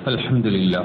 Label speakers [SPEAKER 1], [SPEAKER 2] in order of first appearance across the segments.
[SPEAKER 1] الحمد لله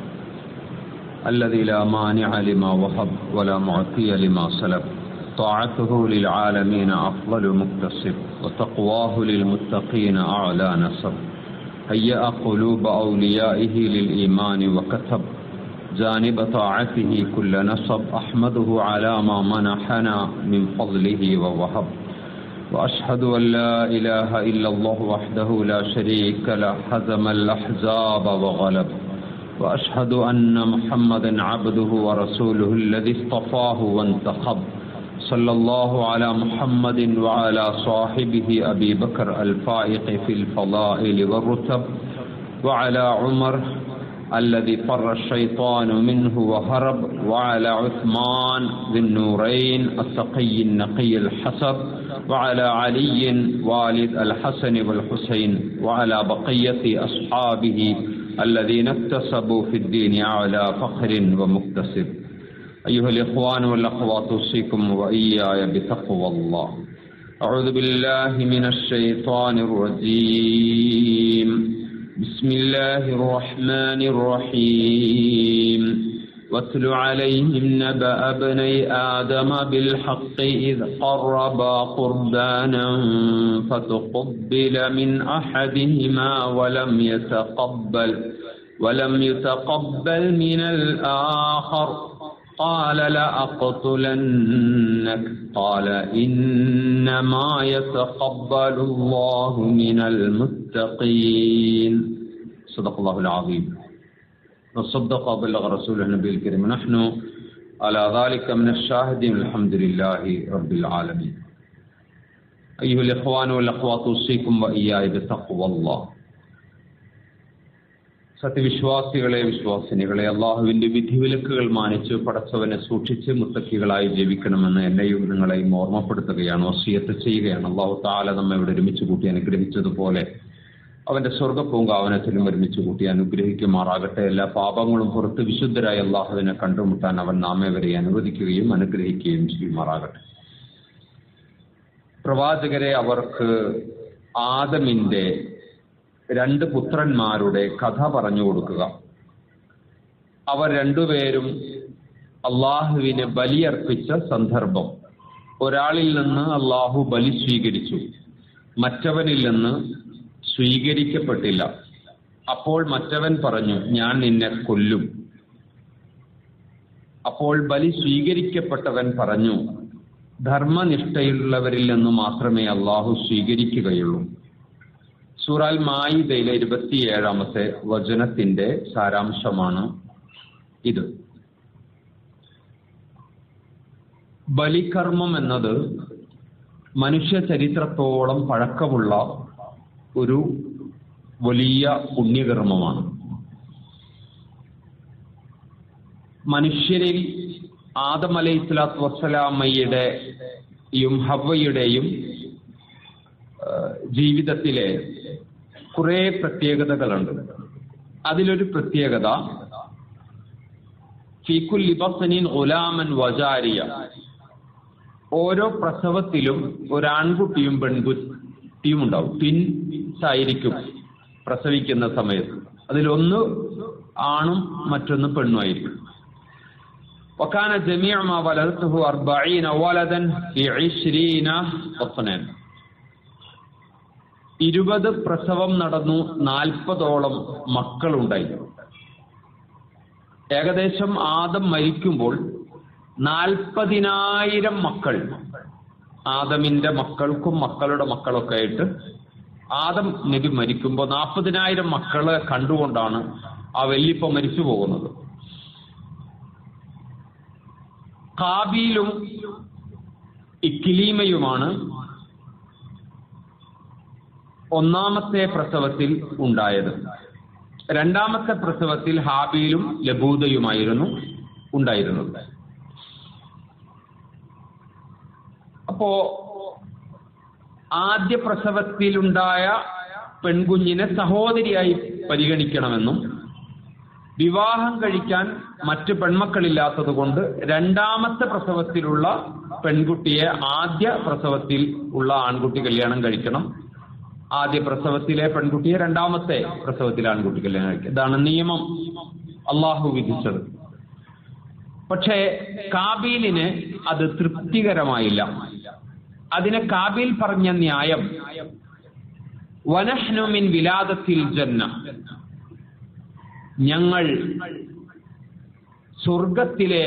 [SPEAKER 1] الذي لا مانع لما وهب ولا معطي لما سلب طاعته للعالمين أفضل مكتسب وتقواه للمتقين أعلى نسب هيأ قلوب أوليائه للإيمان وكتب جانب طاعته كل نصب أحمده على ما منحنا من فضله ووهب وأشهد أن لا إله إلا الله وحده لا شريك له هزم الأحزاب وغلب وأشهد أن محمدا عبده ورسوله الذي اصطفاه وانتخب صلى الله على محمد وعلى صاحبه أبي بكر الفائق في الفضائل والرتب وعلى عمر الذي فر الشيطان منه وهرب وعلى عثمان ذي النورين التقي النقي الحسب وعلى علي والد الحسن والحسين وعلى بقية أصحابه الذين اكتسبوا في الدين أعلى فخر ومكتسب أيها الإخوان والأخوات أوصيكم وإياي بتقوى الله أعوذ بالله من الشيطان الرجيم بسم الله الرحمن الرحيم واتل عليهم نبأ ابني آدم بالحق إذ قربا قربانا فتقبل من أحدهما ولم يتقبل ولم يتقبل من الآخر قال لأقتلنك قال إنما يتقبل الله من المتقين صدق الله العظيم وصدق وبلغ رسوله النبي الكريم نحن على ذلك من الشاهدين الحمد لله رب العالمين أيها الإخوان والأخوات أوصيكم وإياي بتقوى الله സത്യവിശ്വാസികളെ വിശ്വാസിനികളെ അള്ളാഹുവിന്റെ വിധിവിലക്കുകൾ മാനിച്ച് പടച്ചവനെ സൂക്ഷിച്ച് മുത്തക്കികളായി ജീവിക്കണമെന്ന് എന്നെയും നിങ്ങളെയും ഓർമ്മപ്പെടുത്തുകയാണ് വസിയത്ത് ചെയ്യുകയാണ് അള്ളാഹു താല നമ്മെ ഇവിടെ ഒരുമിച്ച് കൂട്ടി അനുഗ്രഹിച്ചതുപോലെ അവന്റെ സ്വർഗ പൂങ്കാവനത്തിലും ഒരുമിച്ച് കൂട്ടി അനുഗ്രഹിക്കുമാറാകട്ടെ എല്ലാ പാപങ്ങളും പുറത്ത് വിശുദ്ധരായ അള്ളാഹുവിനെ കണ്ടുമുട്ടാൻ അവൻ നാമെ വരെ അനുവദിക്കുകയും അനുഗ്രഹിക്കുകയും ചെയ്യുമാറാകട്ടെ പ്രവാചകരെ അവർക്ക് ആദമിന്റെ രണ്ട് പുത്രന്മാരുടെ കഥ പറഞ്ഞു കൊടുക്കുക അവർ രണ്ടുപേരും അള്ളാഹുവിന് ബലിയർപ്പിച്ച സന്ദർഭം ഒരാളിൽ നിന്ന് അള്ളാഹു ബലി സ്വീകരിച്ചു മറ്റവനിൽ നിന്ന് സ്വീകരിക്കപ്പെട്ടില്ല അപ്പോൾ മറ്റവൻ പറഞ്ഞു ഞാൻ നിന്നെ കൊല്ലും അപ്പോൾ ബലി സ്വീകരിക്കപ്പെട്ടവൻ പറഞ്ഞു ധർമ്മനിഷ്ഠയുള്ളവരിൽ നിന്ന് മാത്രമേ അള്ളാഹു സ്വീകരിക്കുകയുള്ളൂ സൂറാൽ മായിദയിലെ ഇരുപത്തിയേഴാമത്തെ വചനത്തിന്റെ സാരാംശമാണ് ഇത് ബലികർമ്മം എന്നത് മനുഷ്യ ചരിത്രത്തോളം പഴക്കമുള്ള ഒരു വലിയ പുണ്യകർമ്മമാണ് മനുഷ്യരിൽ ആദം അലൈഹി സ്വലാത്തു വസ്സലാമയുടെയും ഹവയുടെയും ജീവിതത്തിലെ കുറെ പ്രത്യേകതകളുണ്ട് അതിലൊരു പ്രത്യേകത ഫീഖുൽ ലിബസനിൻ ഗുലാമൻ വജാരിയ ഓരോ പ്രസവത്തിലും ഒരാൺകുട്ടിയും പെൺകുട്ടിയും ഉണ്ടാവും ട്വിൻസ് ആയിരിക്കും പ്രസവിക്കുന്ന സമയത്ത് അതിലൊന്ന് ആണും മറ്റൊന്ന് പെണ്ണുമായിരിക്കും وكان جميع ما ولدته أربعين ولدا في عشرين بطنا ഇരുപത് പ്രസവം നടന്നു നാൽപ്പതോളം മക്കളുണ്ടായി ഏകദേശം ആദം മരിക്കുമ്പോൾ നാൽപ്പതിനായിരം മക്കൾ ആദമിന്റെ മക്കൾക്കും മക്കളുടെ മക്കളൊക്കെ ആയിട്ട് ആദം നബി മരിക്കുമ്പോൾ നാൽപ്പതിനായിരം മക്കളെ കണ്ടുകൊണ്ടാണ് ആ വല്യപ്പ മരിച്ചു പോകുന്നത് കാബീലും ഇക്കിലീമയുമാണ് ഒന്നാമത്തെ പ്രസവത്തിൽ ഉണ്ടായത് രണ്ടാമത്തെ പ്രസവത്തിൽ ഹാബീലും ലബൂദയുമായിരുന്നു ഉണ്ടായിരുന്നത് അപ്പോ ആദ്യ പ്രസവത്തിലുണ്ടായ പെൺകുഞ്ഞിനെ സഹോദരിയായി പരിഗണിക്കണമെന്നും വിവാഹം കഴിക്കാൻ മറ്റു പെൺമക്കളില്ലാത്തത് കൊണ്ട് രണ്ടാമത്തെ പ്രസവത്തിലുള്ള പെൺകുട്ടിയെ ആദ്യ പ്രസവത്തിൽ ഉള്ള ആൺകുട്ടി കല്യാണം കഴിക്കണം ആദ്യ പ്രസവത്തിലെ പെൺകുട്ടിയെ രണ്ടാമത്തെ പ്രസവത്തിലെ ആൺകുട്ടി കല്യാണം കഴിക്കുക ഇതാണ് നിയമം അള്ളാഹു വിധിച്ചത് പക്ഷേ കാബീലിന് അത് തൃപ്തികരമായില്ല അതിന് കാബീൽ പറഞ്ഞ ന്യായം വനഹ്നുമിൻ വിലാദത്തിൽ ജന്ന ഞങ്ങൾ സ്വർഗത്തിലെ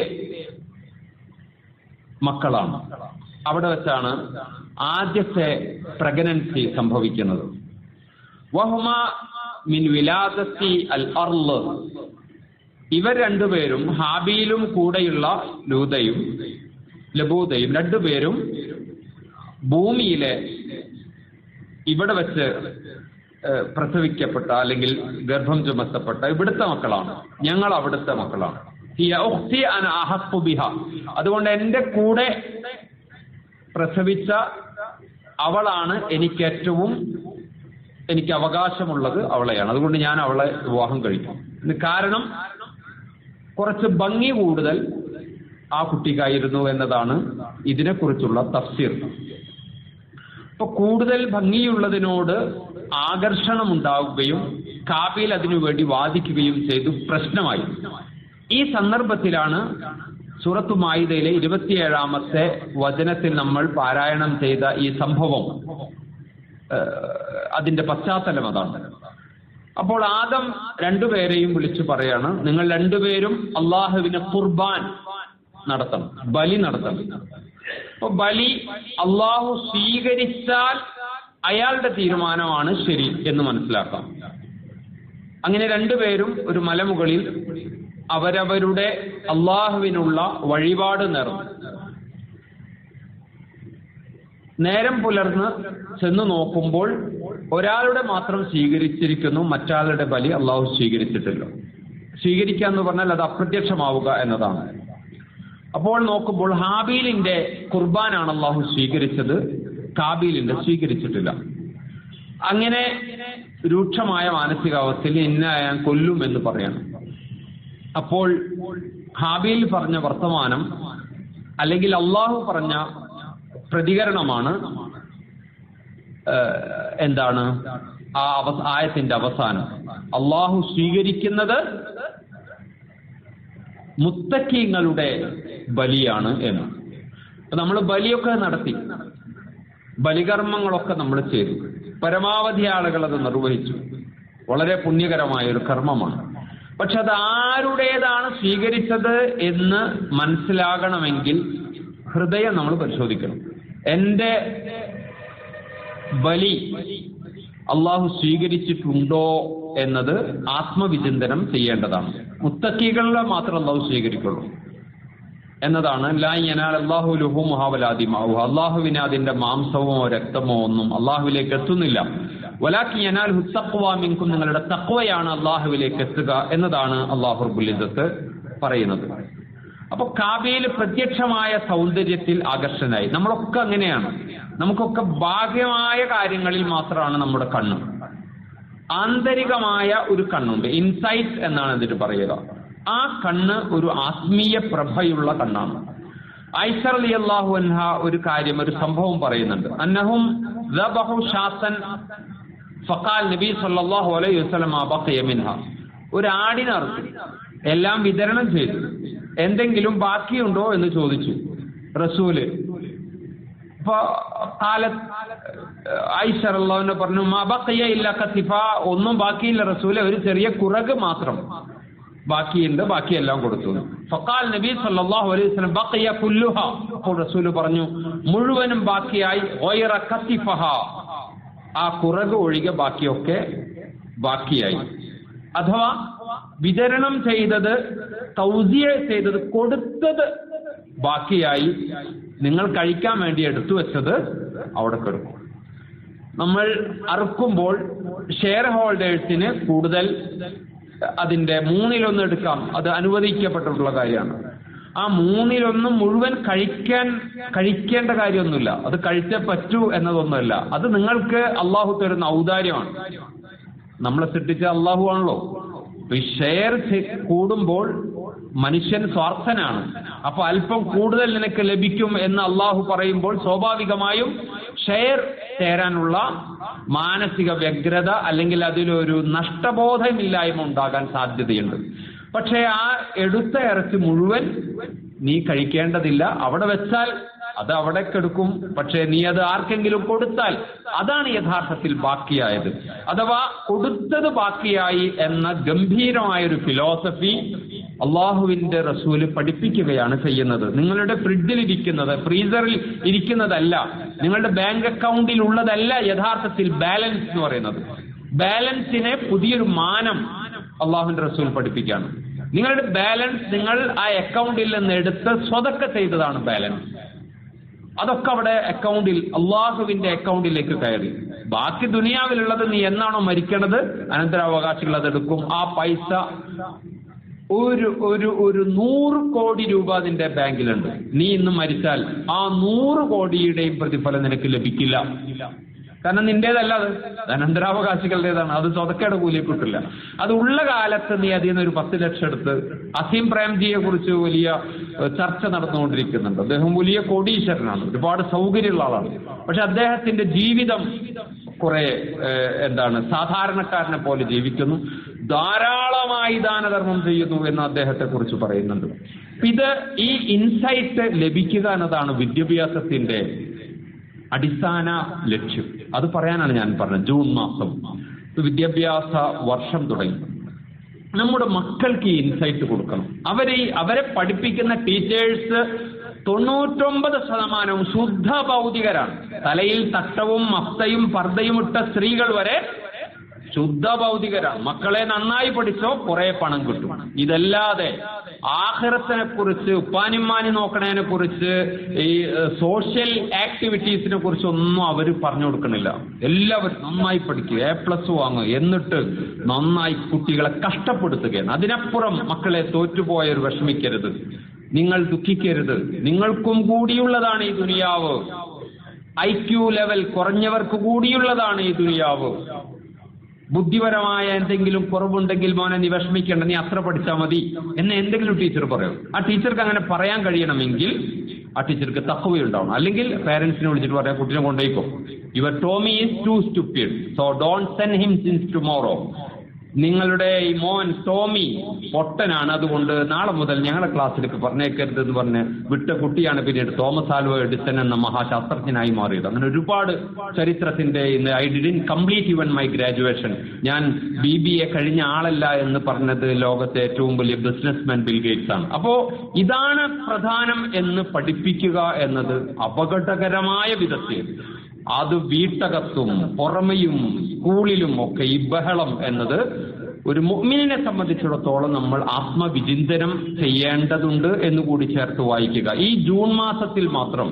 [SPEAKER 1] മക്കളാണ് അവിടെ വെച്ചാണ് ആദ്യത്തെ പ്രഗ്നൻസി സംഭവിക്കുന്നത് വഹുമ മിൻ വിലാദത്തി അൽ അർള് ഇവർ രണ്ടുപേരും ഹാബിയിലും കൂടെയുള്ള ലൂതയും ലബൂതയും രണ്ടുപേരും ഭൂമിയിലെ ഇവിടെ വെച്ച് ഏഹ്, പ്രസവിക്കപ്പെട്ട അല്ലെങ്കിൽ ഗർഭം ചുമത്തപ്പെട്ട ഇവിടുത്തെ മക്കളാണ് ഞങ്ങൾ അവിടുത്തെ മക്കളാണ് ഹിയ ഉഖ്തി അന അഹഖു ബിഹ. അതുകൊണ്ട് എന്റെ കൂടെ പ്രസവിച്ച അവളാണ് എനിക്ക് ഏറ്റവും എനിക്ക് അവകാശമുള്ളത് അവളെയാണ് അതുകൊണ്ട് ഞാൻ അവളെ വിവാഹം കഴിക്കും ഇത് കാരണം കുറച്ച് ഭംഗി കൂടുതൽ ആ കുട്ടിക്കായിരുന്നു എന്നതാണ് ഇതിനെക്കുറിച്ചുള്ള തഫ്സീർ അപ്പൊ കൂടുതൽ ഭംഗിയുള്ളതിനോട് ആകർഷണം ഉണ്ടാവുകയും കാബീൽ അതിനുവേണ്ടി വാദിക്കുകയും ചെയ്തു പ്രശ്നമായി ഈ സന്ദർഭത്തിലാണ് സൂറത്തു മായിദയിലെ ഇരുപത്തിയേഴാമത്തെ വചനത്തിൽ നമ്മൾ പാരായണം ചെയ്ത ഈ സംഭവം ഏഹ്, അതിന്റെ പശ്ചാത്തലം അതാണ് അപ്പോൾ ആദം രണ്ടുപേരെയും വിളിച്ചു പറയാണ് നിങ്ങൾ രണ്ടുപേരും അള്ളാഹുവിന് കുർബാൻ നടത്തണം ബലി നടത്തണം അപ്പൊ ബലി അള്ളാഹു സ്വീകരിച്ചാൽ അയാളുടെ തീരുമാനമാണ് ശരി എന്ന് മനസ്സിലാക്കാം അങ്ങനെ രണ്ടുപേരും ഒരു മലമുകളിൽ അവരവരുടെ അള്ളാഹുവിനുള്ള വഴിപാട് നേർന്നു നേരം പുലർന്ന് ചെന്ന് നോക്കുമ്പോൾ ഒരാളുടെ മാത്രം സ്വീകരിച്ചിരിക്കുന്നു മറ്റാളുടെ ബലി അള്ളാഹു സ്വീകരിച്ചിട്ടില്ല സ്വീകരിക്കുക എന്ന് പറഞ്ഞാൽ അത് അപ്രത്യക്ഷമാവുക എന്നതാണ് അപ്പോൾ നോക്കുമ്പോൾ ഹാബീലിന്റെ കുർബാനാണ് അള്ളാഹു സ്വീകരിച്ചത് കാബീലിന്റെ സ്വീകരിച്ചിട്ടില്ല അങ്ങനെ രൂക്ഷമായ മാനസികാവസ്ഥയിൽ എന്നെ ഞാൻ കൊല്ലും എന്ന് പറയണം അപ്പോൾ ഹാബീൽ പറഞ്ഞ വർത്തമാനം അല്ലെങ്കിൽ അള്ളാഹു പറഞ്ഞ പ്രതികരണമാണ് ഏഹ്, എന്താണ് ആ അവ ആയത്തിന്റെ അവസാനം അള്ളാഹു സ്വീകരിക്കുന്നത് മുത്തക്കീങ്ങളുടെ ബലിയാണ് എന്ന് നമ്മൾ ബലിയൊക്കെ നടത്തി ബലികർമ്മങ്ങളൊക്കെ നമ്മൾ ചെയ്തു പരമാവധി ആളുകൾ അത് നിർവഹിച്ചു വളരെ പുണ്യകരമായ ഒരു കർമ്മമാണ് പക്ഷെ അത് ആരുടേതാണ് സ്വീകരിച്ചത് എന്ന് മനസ്സിലാകണമെങ്കിൽ ഹൃദയം നമ്മൾ പരിശോധിക്കണം എന്റെ ബലി അള്ളാഹു സ്വീകരിച്ചിട്ടുണ്ടോ എന്നത് ആത്മവിചിന്തനം ചെയ്യേണ്ടതാണ് മുത്തക്കികളിലെ മാത്രം അള്ളാഹു സ്വീകരിക്കുള്ളൂ എന്നതാണ് ലാ യനാൽ അള്ളാഹു ലുഹു മുഹാവലാദിമാവു അള്ളാഹുവിന് അതിന്റെ മാംസമോ രക്തമോ ഒന്നും അള്ളാഹുവിലേക്ക് എത്തുന്നില്ല വലാക്കി യനാൽ ഹുത്തക്വാമിൻകും നിങ്ങളുടെ തക്വയാണ് അള്ളാഹുവിലേക്ക് എത്തുക എന്നതാണ് അള്ളാഹു റബുലിദത്ത് പറയുന്നത് അപ്പൊ കാബയിൽ പ്രത്യക്ഷമായ സൗന്ദര്യത്തിൽ ആകർഷനായി നമ്മളൊക്കെ അങ്ങനെയാണ് നമുക്കൊക്കെ ഭാഗ്യമായ കാര്യങ്ങളിൽ മാത്രമാണ് നമ്മുടെ കണ്ണ് ആന്തരികമായ ഒരു കണ്ണുണ്ട് ഇൻസൈറ്റ് എന്നാണ് എന്നിട്ട് പറയുക ആ കണ്ണ് ഒരു ആത്മീയ പ്രഭയുള്ള കണ്ണാണ് ഐഷർ അലി അള്ളാഹു അൻഹ ഒരു കാര്യം ഒരു സംഭവം പറയുന്നുണ്ട് അന്നഹും ദബഹു ഷാത്തൻ ഫഖാൽ നബി സല്ലല്ലാഹു അലൈഹി വസല്ലം ബഖിയ മിൻഹ ഒരു ആടിനെ അറുത്തു എല്ലാം വിതരണം ചെയ്തു എന്തെങ്കിലും ബാക്കിയുണ്ടോ എന്ന് ചോദിച്ചു റസൂല് അപ്പൊ കാലത്ത് ഐഷർ അള്ളാഹുവിനെ പറഞ്ഞു മാ ബഖിയ ഇല്ല കത്തിഫ ഒന്നും ബാക്കിയില്ല റസൂലെ ഒരു ചെറിയ കുറക് മാത്രം ബാക്കിയുണ്ട് ബാക്കിയെല്ലാം കൊടുത്തു ഫക്കാൽ നബി സല്ലല്ലാഹു അലൈഹി വസല്ലം ബഖിയ കുല്ലുഹ അപ്പോൾ റസൂൽ പറഞ്ഞു മുഴുവനും ബാക്കിയായി ഗൈറ കത്തിഫഹ ആ കുറക് ഒഴികെ ബാക്കിയൊക്കെ ബാക്കിയായി അഥവാ വിതരണം ചെയ്തത് തൗസിയ ചെയ്തത് കൊടുത്തത് ബാക്കിയായി നിങ്ങൾ കഴിക്കാൻ വേണ്ടി എടുത്തു വെച്ചത് അവിടെ കിടക്കും നമ്മൾ അറുക്കുമ്പോൾ ഷെയർ ഹോൾഡേഴ്സിന് കൂടുതൽ അതിന്റെ മൂന്നിലൊന്ന് എടുക്കാം അത് അനുവദിക്കപ്പെട്ടിട്ടുള്ള കാര്യമാണ് ആ മൂന്നിലൊന്നും മുഴുവൻ കഴിക്കാൻ കഴിക്കേണ്ട കാര്യമൊന്നുമില്ല അത് കഴിച്ചേ പറ്റൂ എന്നതൊന്നുമല്ല അത് നിങ്ങൾക്ക് അള്ളാഹു തരുന്ന ഔദാര്യമാണ് നമ്മളെ സൃഷ്ടിച്ച അള്ളാഹു ആണല്ലോ അപ്പൊ ഈ ഷെയർ കൂടുമ്പോൾ മനുഷ്യൻ സ്വാർത്ഥനാണ് അപ്പൊ അല്പം കൂടുതൽ നിനക്ക് ലഭിക്കും എന്ന് അള്ളാഹു പറയുമ്പോൾ സ്വാഭാവികമായും ഷെയർ ചേരാനുള്ള മാനസിക വ്യഗ്രത അല്ലെങ്കിൽ അതിലൊരു നഷ്ടബോധമില്ലായ്മ ഉണ്ടാകാൻ സാധ്യതയുണ്ട് പക്ഷേ ആ എടുത്ത ഇറച്ചി മുഴുവൻ നീ കഴിക്കേണ്ടതില്ല അവിടെ വെച്ചാൽ അത് അവിടെ കെടുക്കും പക്ഷേ നീ അത് ആർക്കെങ്കിലും കൊടുത്താൽ അതാണ് യഥാർത്ഥത്തിൽ ബാക്കിയായത് അഥവാ കൊടുത്തത് ബാക്കിയായി എന്ന ഗംഭീരമായ ഒരു ഫിലോസഫി അള്ളാഹുവിന്റെ റസൂല് പഠിപ്പിക്കുകയാണ് ചെയ്യുന്നത് നിങ്ങളുടെ ഫ്രിഡ്ജിൽ ഇരിക്കുന്നത് ഫ്രീസറിൽ ഇരിക്കുന്നതല്ല നിങ്ങളുടെ ബാങ്ക് അക്കൗണ്ടിൽ ഉള്ളതല്ല യഥാർത്ഥത്തിൽ ബാലൻസ് എന്ന് പറയുന്നത് ബാലൻസിനെ പുതിയൊരു മാനം അള്ളാഹുവിന്റെ റസൂൽ പഠിപ്പിക്കുകയാണ് നിങ്ങളുടെ ബാലൻസ് നിങ്ങൾ ആ അക്കൗണ്ടിൽ നിന്ന് എടുത്ത് സ്വതക്ക ചെയ്തതാണ് ബാലൻസ് അതൊക്കെ അവിടെ അക്കൗണ്ടിൽ അള്ളാഹുവിന്റെ അക്കൗണ്ടിലേക്ക് കയറി ബാക്കി ദുനിയാവിലുള്ളത് നീ എന്നാണോ മരിക്കണത് അനന്തരാവകാശികൾ അതെടുക്കും ആ പൈസ ഒരു ഒരു ഒരു നൂറ് കോടി രൂപ നിന്റെ ബാങ്കിലുണ്ട് നീ ഇന്ന് മരിച്ചാൽ ആ നൂറ് കോടിയുടെയും പ്രതിഫലം നിനക്ക് ലഭിക്കില്ല കാരണം നിന്റേതല്ല അത് അനന്തരാവകാശികളുടേതാണ് അത് സ്വതക്കയുടെ കൂലിയെ കിട്ടില്ല അത് ഉള്ള കാലത്ത് നീ അതിൽ നിന്ന് ഒരു പത്ത് ലക്ഷം എടുത്ത് അസീം പ്രേംജിയെ കുറിച്ച് വലിയ ഏഹ്, ചർച്ച നടന്നുകൊണ്ടിരിക്കുന്നുണ്ട് അദ്ദേഹം വലിയ കോടീശ്വരനാണ് ഒരുപാട് സൗകര്യമുള്ള ആളാണ് പക്ഷെ അദ്ദേഹത്തിന്റെ ജീവിതം കുറെ ഏഹ്, എന്താണ് സാധാരണക്കാരനെ പോലെ ജീവിക്കുന്നു ധാരാളമായി ദാനധർമ്മം ചെയ്യുന്നു എന്ന് അദ്ദേഹത്തെ കുറിച്ച് പറയുന്നുണ്ട് ഇത് ഈ ഇൻസൈറ്റ് ലഭിക്കുക എന്നതാണ് വിദ്യാഭ്യാസത്തിന്റെ അടിസ്ഥാന ലക്ഷ്യം അത് പറയാനാണ് ഞാൻ പറഞ്ഞത് ജൂൺ മാസം വിദ്യാഭ്യാസ വർഷം തുടങ്ങി നമ്മുടെ മക്കൾക്ക് ഈ ഇൻസൈറ്റ് കൊടുക്കണം അവരെ ഈ- അവരെ പഠിപ്പിക്കുന്ന ടീച്ചേഴ്സ് തൊണ്ണൂറ്റൊമ്പത് ശതമാനവും ശുദ്ധ ഭൗതികരാണ് തലയിൽ തട്ടവും മഫ്തയും പർദ്ദയും ഇട്ട സ്ത്രീകൾ വരെ ശുദ്ധ ഭൗതികരാണ് മക്കളെ നന്നായി പഠിച്ചോ കുറെ പണം കിട്ടും ഇതല്ലാതെ ആഹ്റത്തിനെ കുറിച്ച് ഉപ്പാനിമ്മാനി നോക്കണതിനെ കുറിച്ച് ഈ സോഷ്യൽ ആക്ടിവിറ്റീസിനെ കുറിച്ച് ഒന്നും അവർ പറഞ്ഞു കൊടുക്കണില്ല എല്ലാവരും നന്നായി പഠിക്കുക എ പ്ലസ് വാങ്ങുക എന്നിട്ട് നന്നായി കുട്ടികളെ കഷ്ടപ്പെടുത്തുകയാണ് അതിനപ്പുറം മക്കളെ തോറ്റുപോയവർ വിഷമിക്കരുത് നിങ്ങൾ ദുഃഖിക്കരുത് നിങ്ങൾക്കും കൂടിയുള്ളതാണ് ഈ ദുനിയാവ് ഐ ക്യു ലെവൽ കുറഞ്ഞവർക്ക് കൂടിയുള്ളതാണ് ഈ ദുനിയാവ് ബുദ്ധിപരമായ എന്തെങ്കിലും കുറവുണ്ടെങ്കിൽ മോനെ നീ വിഷമിക്കേണ്ട നീ അത്ര പഠിച്ചാൽ മതി എന്ന് എന്തെങ്കിലും ടീച്ചർ പറയും ആ ടീച്ചർക്ക് അങ്ങനെ പറയാൻ കഴിയണമെങ്കിൽ ആ ടീച്ചർക്ക് തക്കവയുണ്ടാവണം അല്ലെങ്കിൽ പേരൻസിനെ വിളിച്ചിട്ട് പറയാം കുട്ടീനെ കൊണ്ടുപോയിക്കോ your Tommy is too stupid so don't send him since tomorrow നിങ്ങളുടെ ഈ മോൻ ടോമി പൊട്ടനാണ് അതുകൊണ്ട് നാളെ മുതൽ ഞങ്ങളുടെ ക്ലാസ്സിലേക്ക് പറഞ്ഞേക്കരുത് എന്ന് പറഞ്ഞ് വിട്ട കുട്ടിയാണ് പിന്നീട് തോമസ് ആൽവ എഡിസൺ എന്ന മഹാശാസ്ത്രജ്ഞനായി മാറിയത് അങ്ങനെ ഒരുപാട് ചരിത്രത്തിന്റെ ഇന്ന് I didn't complete even my graduation ഞാൻ ബി ബി എ കഴിഞ്ഞ ആളല്ല എന്ന് പറഞ്ഞത് ലോകത്തെ ഏറ്റവും വലിയ ബിസിനസ്മാൻ ബിൽ ഗേറ്റ്സ് ആണ് അപ്പോ ഇതാണ് പ്രധാനം എന്ന് പഠിപ്പിക്കുക എന്നത് അപകടകരമായ വിധത്തിൽ അത് വീട്ടകത്തും പുറമെയും സ്കൂളിലും ഒക്കെ ഈ ബഹളം എന്നത് ഒരു മുഅ്മിനിനെ സംബന്ധിച്ചിടത്തോളം നമ്മൾ ആത്മവിചിന്തനം ചെയ്യേണ്ടതുണ്ട് എന്ന് കൂടി ചേർത്ത് വായിക്കുക ഈ ജൂൺ മാസത്തിൽ മാത്രം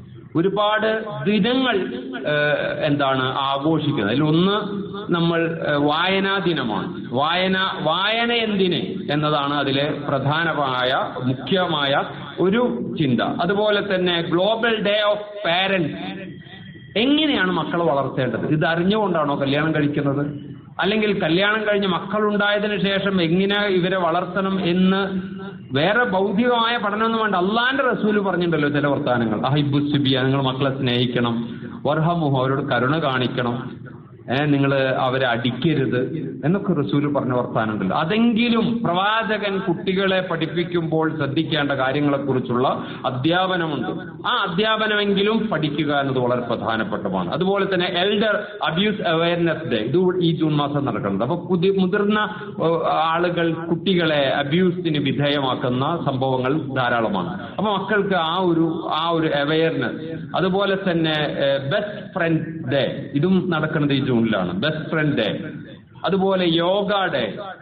[SPEAKER 1] ഒരുപാട് ദിനങ്ങൾ ഏഹ്, എന്താണ് ആഘോഷിക്കുന്നത് അതിലൊന്ന് നമ്മൾ ഏഹ്, വായനാ ദിനമാണ് വായന വായന എന്തിന് എന്നതാണ് അതിലെ പ്രധാനമായ മുഖ്യമായ ഒരു ചിന്ത അതുപോലെ തന്നെ ഗ്ലോബൽ ഡേ ഓഫ് പാരന്റ്സ് എങ്ങനെയാണ് മക്കളെ വളർത്തേണ്ടത് ഇത് അറിഞ്ഞുകൊണ്ടാണോ കല്യാണം കഴിക്കുന്നത് അല്ലെങ്കിൽ കല്യാണം കഴിഞ്ഞ് മക്കളുണ്ടായതിനു ശേഷം എങ്ങനെ ഇവരെ വളർത്തണം എന്ന് വേറെ ഭൗതികമായ പഠനമൊന്നും വേണ്ട അള്ളാന്റെ റസൂല് പറഞ്ഞിട്ടുണ്ടല്ലോ ചില വർത്താനങ്ങൾ അഹിബു സുബിയ നിങ്ങൾ മക്കളെ സ്നേഹിക്കണം വർഹമുഹു അവരോട് കരുണ കാണിക്കണം ഏഹ് നിങ്ങൾ അവരെ അടിക്കരുത് എന്നൊക്കെ റസൂല് പറഞ്ഞ വർത്താനുണ്ടല്ലോ അതെങ്കിലും പ്രവാചകൻ കുട്ടികളെ പഠിപ്പിക്കുമ്പോൾ ശ്രദ്ധിക്കേണ്ട കാര്യങ്ങളെക്കുറിച്ചുള്ള അധ്യാപനമുണ്ട് ആ അധ്യാപനമെങ്കിലും പഠിക്കുക എന്നത് വളരെ പ്രധാനപ്പെട്ടതാണ് അതുപോലെ തന്നെ എൽഡർ അബ്യൂസ് അവയർനെസ് ഡേ ഇത് ഈ ജൂൺ മാസം നടക്കുന്നത് അപ്പൊ പുതിയ മുതിർന്ന ഏഹ്, ആളുകൾ കുട്ടികളെ അബ്യൂസിന് വിധേയമാക്കുന്ന സംഭവങ്ങൾ ധാരാളമാണ് അപ്പൊ മക്കൾക്ക് ആ ഒരു ആ ഒരു അവയർനെസ് അതുപോലെ തന്നെ ബെസ്റ്റ് ഫ്രണ്ട് ഡേ ഇതും നടക്കുന്നത് ഈ ജൂണിലാണ് ബെസ്റ്റ് ഫ്രണ്ട് ഡേ അതുപോലെ യോഗ ഡേ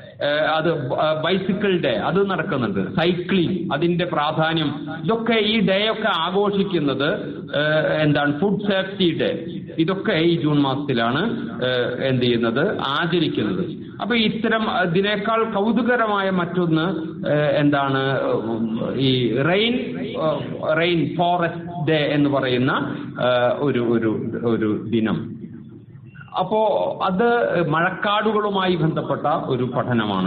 [SPEAKER 1] അത് ബൈസിക്കിൾ ഡേ അത് നടക്കുന്നുണ്ട് സൈക്ലിംഗ് അതിന്റെ പ്രാധാന്യം ഇതൊക്കെ ഈ ഡേ ഒക്കെ ആഘോഷിക്കുന്നത് ഏഹ്, എന്താണ് ഫുഡ് സേഫ്റ്റി ഡേ ഇതൊക്കെ ഈ ജൂൺ മാസത്തിലാണ് ഏഹ്, എന്ത് ചെയ്യുന്നത് ആചരിക്കുന്നത് അപ്പൊ ഇത്തരം ഇതിനേക്കാൾ കൗതുകരമായ മറ്റൊന്ന് ഏഹ്, എന്താണ് ഉം, ഈ റെയിൻ റെയിൻ ഫോറസ്റ്റ് ഡേ എന്ന് പറയുന്ന ഏഹ്, ഒരു ഒരു ഒരു ദിനം അപ്പോ അത് മഴക്കാടുകളുമായി ബന്ധപ്പെട്ട ഒരു പഠനമാണ്